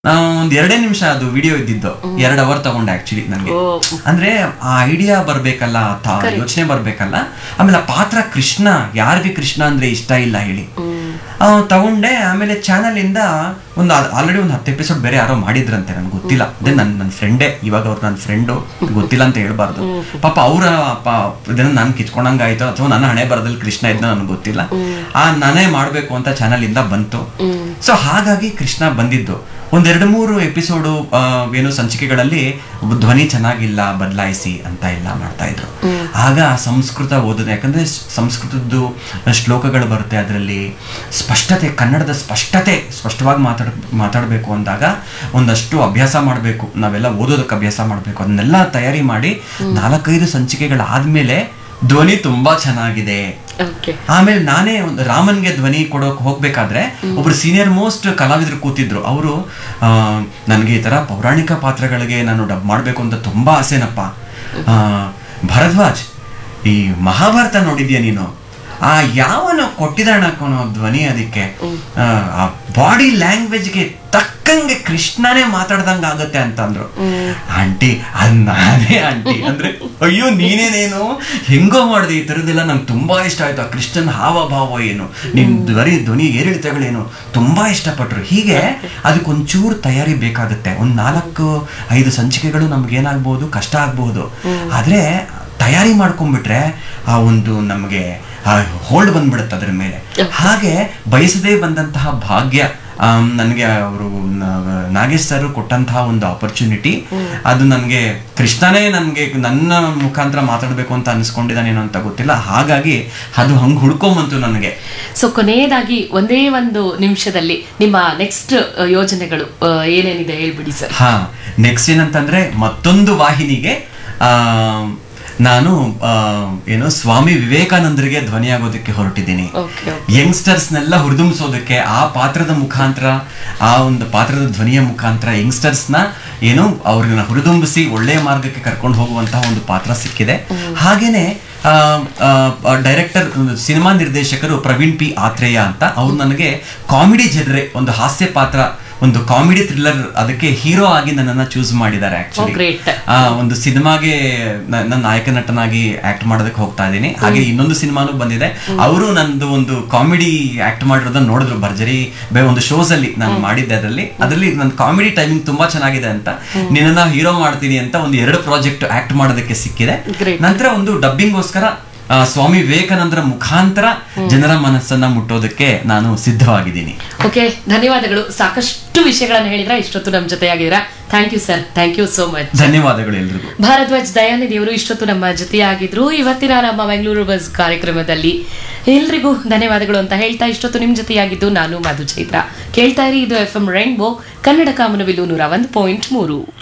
ನಾವು ಒಂದ್ ಎರಡೇ ನಿಮಿಷ ಅದು ವಿಡಿಯೋ ಇದ್ದಿದ್ದು ಎರಡ್ ಅವರ್ ತಗೊಂಡೆ ಆಕ್ಚುಲಿ ನನಗೆ ಓ ಅಂದ್ರೆ ಆ ಐಡಿಯಾ ಬರ್ಬೇಕಲ್ಲ ಯೋಚನೆ ಬರ್ಬೇಕಲ್ಲ ಆಮೇಲೆ ಆ ಪಾತ್ರ ಕೃಷ್ಣ ಯಾರಿಗೆ ಕೃಷ್ಣ ಅಂದ್ರೆ ಇಷ್ಟ ಇಲ್ಲ ಹೇಳಿ ಆ, ತಗೊಂಡೆ ಆಮೇಲೆ ಚಾನಲ್ ಇಂದ ಒಂದು ಆಲ್ರೆಡಿ ಒಂದು ಹತ್ತು ಎಪಿಸೋಡ್ ಬೇರೆ ಯಾರೋ ಮಾಡಿದ್ರಂತೆ ನನ್ಗೆ ಗೊತ್ತಿಲ್ಲ ಅದೇ ನನ್ನ ನನ್ನ ಫ್ರೆಂಡೇ ಇವಾಗ ಅವ್ರು ನನ್ನ ಫ್ರೆಂಡು ಗೊತ್ತಿಲ್ಲ ಅಂತ ಹೇಳ್ಬಾರ್ದು ಪಾಪ ಅವರ ಇದನ್ನ ನಾನು ಕಿತ್ಕೊಂಡಂಗಾಯ್ತು ಅಥವಾ ನನ್ನ ಹಣೆ ಬರದಲ್ಲಿ ಕೃಷ್ಣ ಇದ್ನ ನನಗೆ ಗೊತ್ತಿಲ್ಲ ಆ ನಾನೇ ಮಾಡ್ಬೇಕು ಅಂತ ಚಾನಲ್ ಇಂದ ಬಂತು ಸೊ ಹಾಗಾಗಿ ಕೃಷ್ಣ ಬಂದಿದ್ದು ಒಂದ್ ಎರಡು ಮೂರು ಎಪಿಸೋಡು ಏನು ಸಂಚಿಕೆಗಳಲ್ಲಿ ಧ್ವನಿ ಚೆನ್ನಾಗಿಲ್ಲ ಬದಲಾಯಿಸಿ ಅಂತ ಎಲ್ಲ ಮಾಡ್ತಾ ಇದ್ರು ಆಗ ಆ ಸಂಸ್ಕೃತ ಓದೋದು ಯಾಕಂದ್ರೆ ಸ್- ಸಂಸ್ಕೃತದ್ದು ಶ್ಲೋಕಗಳು ಬರುತ್ತೆ ಅದರಲ್ಲಿ ಸ್ಪಷ್ಟತೆ ಕನ್ನಡದ ಸ್ಪಷ್ಟತೆ ಸ್ಪಷ್ಟವಾಗಿ ಮಾತಾಡ ಮಾತಾಡಬೇಕು ಅಂದಾಗ ಒಂದಷ್ಟು ಅಭ್ಯಾಸ ಮಾಡಬೇಕು ನಾವೆಲ್ಲ ಓದೋದಕ್ಕೆ ಅಭ್ಯಾಸ ಮಾಡಬೇಕು ಅದನ್ನೆಲ್ಲ ತಯಾರಿ ಮಾಡಿ ನಾಲ್ಕೈದು ಸಂಚಿಕೆಗಳಾದ್ಮೇಲೆ ಧ್ವನಿ ತುಂಬಾ ಚೆನ್ನಾಗಿದೆ ಓಕೆ ಆಮೇಲೆ ನಾನೇ ಒಂದು ರಾಮನ್ಗೆ ಧ್ವನಿ ಕೊಡೋಕ್ ಹೋಗ್ಬೇಕಾದ್ರೆ ಒಬ್ರು ಸೀನಿಯರ್ ಮೋಸ್ಟ್ ಕಲಾವಿದರು ಕೂತಿದ್ರು ಅವರು ನನಗೆ ಈ ತರ ಪೌರಾಣಿಕ ಪಾತ್ರಗಳಿಗೆ ನಾನು ಡಬ್ ಮಾಡ್ಬೇಕು ಅಂತ ತುಂಬಾ ಆಸೆನಪ್ಪ ಆ, ಭರದ್ವಾಜ್ ಈ ಮಹಾಭಾರತ ನೋಡಿದ್ಯಾ ನೀನು ಆ ಯಾವನ ಕೊಟ್ಟಿದ್ದಾಣ ಕಣೋ ಧ್ವನಿ ಅದಕ್ಕೆ ಆ, ಆ ಬಾಡಿ ಲ್ಯಾಂಗ್ವೇಜ್ಗೆ ತಕ್ಕಂಗೆ ಕೃಷ್ಣನೇ ಮಾತಾಡ್ದಂಗ ಆಗುತ್ತೆ ಅಂತಂದ್ರು ಆಂಟಿ ಅದ್ ನಾನೇ ಆಂಟಿ ಅಂದ್ರೆ ಅಯ್ಯೋ ನೀನೇನೇನು ಹೆಂಗೋ ಮಾಡಿದೆ ಈ ತರದೆಲ್ಲ ನಂಗೆ ತುಂಬಾ ಇಷ್ಟ ಆಯ್ತು ಆ ಕೃಷ್ಣನ್ ಹಾವಭಾವ ಏನು ನಿನ್ ಬರೀ ಧ್ವನಿ ಏರಿಳಿತಗಳೇನು ತುಂಬಾ ಇಷ್ಟಪಟ್ರು ಹೀಗೆ ಅದಕ್ಕೊಂಚೂರು ತಯಾರಿ ಬೇಕಾಗುತ್ತೆ ಒಂದ್ ನಾಲ್ಕು ಐದು ಸಂಚಿಕೆಗಳು ನಮ್ಗೆ ಏನಾಗ್ಬೋದು ಕಷ್ಟ ಆಗ್ಬಹುದು ಆದ್ರೆ ತಯಾರಿ ಮಾಡ್ಕೊಂಡ್ಬಿಟ್ರೆ ಆ ಒಂದು ನಮಗೆ ಹೋಲ್ಡ್ ಬಂದ್ಬಿಡುತ್ತೆ ಅದ್ರ ಮೇಲೆ ಹಾಗೆ ಬಯಸದೇ ಬಂದಂತಹ ಭಾಗ್ಯ ನನಗೆ ಅವರು ನಾಗೇಶ್ ಸರ್ ಕೊಟ್ಟಂತಹ ಒಂದು ಆಪರ್ಚುನಿಟಿ ಅದು ನನಗೆ ಕೃಷ್ಣನೇ ನನಗೆ ನನ್ನ ಮುಖಾಂತರ ಮಾತಾಡಬೇಕು ಅಂತ ಅನ್ಸ್ಕೊಂಡಿದ್ದಾನೇನೋ ಅಂತ ಗೊತ್ತಿಲ್ಲ ಹಾಗಾಗಿ ಅದು ಹಂಗೆ ಹುಡ್ಕೊಂಬಂತು ನನಗೆ ಸೊ ಕೊನೆಯದಾಗಿ ಒಂದೇ ಒಂದು ನಿಮಿಷದಲ್ಲಿ ನಿಮ್ಮ ನೆಕ್ಸ್ಟ್ ಯೋಜನೆಗಳು ಆ, ಏನೇನಿದೆ ಹೇಳ್ಬಿಡಿ ಸರ್ ಹಾ ನೆಕ್ಸ್ಟ್ ಏನಂತಂದ್ರೆ ಮತ್ತೊಂದು ವಾಹಿನಿಗೆ ಆ ನಾನು ಆ, ಏನು ಸ್ವಾಮಿ ವಿವೇಕಾನಂದರಿಗೆ ಧ್ವನಿಯಾಗೋದಕ್ಕೆ ಹೊರಟಿದ್ದೀನಿ ಓಕೆ ಯಂಗ್ಸ್ಟರ್ಸ್ನೆಲ್ಲ ಹುರಿದುಂಬಿಸೋದಕ್ಕೆ ಆ ಪಾತ್ರದ ಮುಖಾಂತರ ಆ ಒಂದು ಪಾತ್ರದ ಧ್ವನಿಯ ಮುಖಾಂತರ ಯಂಗ್ಸ್ಟರ್ಸ್ನ ಏನು ಅವ್ರನ್ನ ಹುರಿದುಂಬಿಸಿ ಒಳ್ಳೆಯ ಮಾರ್ಗಕ್ಕೆ ಕರ್ಕೊಂಡು ಹೋಗುವಂತಹ ಒಂದು ಪಾತ್ರ ಸಿಕ್ಕಿದೆ ಹಾಗೇನೆ ಡೈರೆಕ್ಟರ್ ಸಿನಿಮಾ ನಿರ್ದೇಶಕರು ಪ್ರವೀಣ್ ಪಿ ಆತ್ರೇಯ ಅಂತ ಅವ್ರು ನನಗೆ ಕಾಮಿಡಿ ಜನರೇ ಒಂದು ಹಾಸ್ಯ ಪಾತ್ರ ಒಂದು ಕಾಮಿಡಿ ಥ್ರಿಲ್ಲರ್ ಅದಕ್ಕೆ ಹೀರೋ ಆಗಿ ನನ್ನನ್ನ ಚೂಸ್ ಮಾಡಿದ್ದಾರೆ ಆಕ್ಚುಲಿ ಗ್ರೇಟ್ ಆ ಒಂದು ಸಿನಿಮಾಗೆ ನ- ನನ್ನ ನಾಯಕ ನಟನಾಗಿ ಆಕ್ಟ್ ಮಾಡೋದಕ್ಕೆ ಹೋಗ್ತಾ ಇದ್ದೀನಿ ಹಾಗೆ ಇನ್ನೊಂದು ಸಿನಿಮಾನು ಬಂದಿದೆ ಅವರು ನಂದು ಒಂದು ಕಾಮಿಡಿ ಆಕ್ಟ್ ಮಾಡಿರೋದನ್ನ ನೋಡಿದ್ರು ಭರ್ಜರಿ ಬೇ ಒಂದು ಶೋಸ್ ಅಲ್ಲಿ ನಾನು ಮಾಡಿದ್ದೆ ಅದರಲ್ಲಿ ಅದರಲ್ಲಿ ನನ್ನ ಕಾಮಿಡಿ ಟೈಮಿಂಗ್ ತುಂಬಾ ಚೆನ್ನಾಗಿದೆ ಅಂತ ನಿನ್ನ ಹೀರೋ ಮಾಡ್ತೀನಿ ಅಂತ ಒಂದು ಎರಡು ಪ್ರಾಜೆಕ್ಟ್ ಆಕ್ಟ್ ಮಾಡೋದಕ್ಕೆ ಸಿಕ್ಕಿದೆ Great. ನಂತರ ಒಂದು ಡಬ್ಬಿಂಗ್ಗೋಸ್ಕರ ಆ, ಸ್ವಾಮಿ ವಿವೇಕಾನಂದರ ಮುಖಾಂತರ ಜನರ ಮನಸ್ಸನ್ನ ಮುಟ್ಟೋದಕ್ಕೆ ನಾನು ಸಿದ್ಧವಾಗಿದ್ದೀನಿ ಓಕೆ ಧನ್ಯವಾದಗಳು ಸಾಕಷ್ಟು ವಿಷಯಗಳನ್ನ ಹೇಳಿದ್ರ ಇಷ್ಟೊತ್ತು ನಮ್ಮ ಜೊತೆಯಾಗಿದ್ದೀರಾ thank you sir thank you so much ಧನ್ಯವಾದಗಳು ಎಲ್ರಿಗೂ ಭಾರದ್ವಾಜ್ ದಯಾನಿಧಿ ಅವರು ಇಷ್ಟೊತ್ತು ನಮ್ಮ ಜೊತೆಯಾಗಿದ್ರು ಇವತ್ತಿನ ನಮ್ಮ ಬೆಂಗಳೂರು ಬಸ್ ಕಾರ್ಯಕ್ರಮದಲ್ಲಿ ಎಲ್ರಿಗೂ ಧನ್ಯವಾದಗಳು ಅಂತ ಹೇಳ್ತಾ ಇಷ್ಟೊತ್ತು ನಿಮ್ ಜೊತೆಯಾಗಿದ್ದು ನಾನು ಮಧು ಚೈತ್ರ ಕೇಳ್ತಾ ಇರಿ ಇದು ಎಫ್ ಎಂ ರೈನ್ಬೋ ಕನ್ನಡ ಕಾಮನವಿಲು ನೂರ ಒಂದು ಪಾಯಿಂಟ್ ಮೂರು